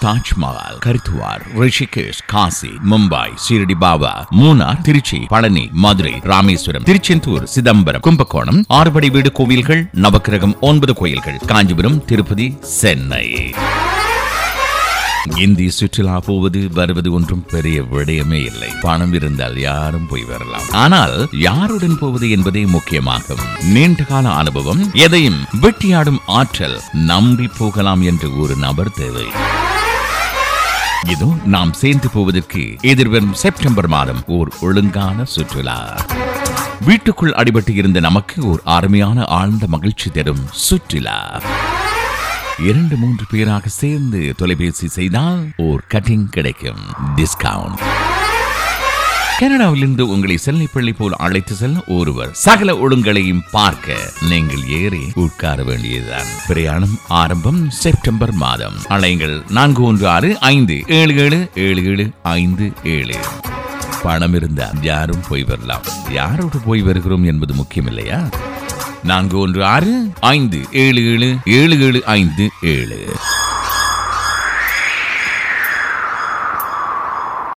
தாஜ்மஹால் கருத்துவார் ரிஷிகேஷ் காசி மும்பை ஷீரடி பாபா மூணார் திருச்சி பழனி மதுரை ராமேஸ்வரம் திருச்செந்தூர் சிதம்பரம் கும்பகோணம் ஆறுபடை வீடு கோவில்கள் நவக்கிரகம் ஒன்பது கோயில்கள் காஞ்சிபுரம் திருப்பதி சென்னை இந்தி சுற்றுலா போவது வருவது ஒன்றும் பெரிய விடயமே இல்லை பணம் இருந்தால் யாரும் போய் வரலாம் ஆனால் யாருடன் போவது என்பதே முக்கியமாகும் நீண்ட கால அனுபவம் எதையும் வெட்டியாடும் ஆற்றல் நம்பி போகலாம் என்று ஒரு நபர் தேவை இதோ நாம் சேர்ந்து போவதற்கு எதிர்வரும் செப்டம்பர் மாதம் ஓர் ஒழுங்கான சுற்றுலா வீட்டுக்குள் அடிபட்டு இருந்த நமக்கு ஓர் அருமையான ஆழ்ந்த மகிழ்ச்சி தரும் சுற்றுலா இரண்டு மூன்று பேராக சேர்ந்து தொலைபேசி செய்தால் ஓர் கட்டிங் கிடைக்கும் டிஸ்கவுண்ட் கனடாவிலிருந்து உங்களை செல்லைப்பள்ளி போல் அழைத்து செல்ல ஒருவர் சகல ஒழுங்களையும் பார்க்க நீங்கள் ஏறி உட்கார வேண்டியதுதான் பிரயாணம் ஆரம்பம் செப்டம்பர் மாதம் அலைங்கள் நான்கு ஒன்று ஆறு ஐந்து ஏழு ஏழு ஏழு ஏழு ஐந்து ஏழு பணம் இருந்தால் யாரும் போய் வரலாம் யாரோடு போய் வருகிறோம் என்பது முக்கியம் இல்லையா நான்கு ஒன்று ஆறு ஐந்து ஏழு ஏழு ஏழு ஏழு ஐந்து ஏழு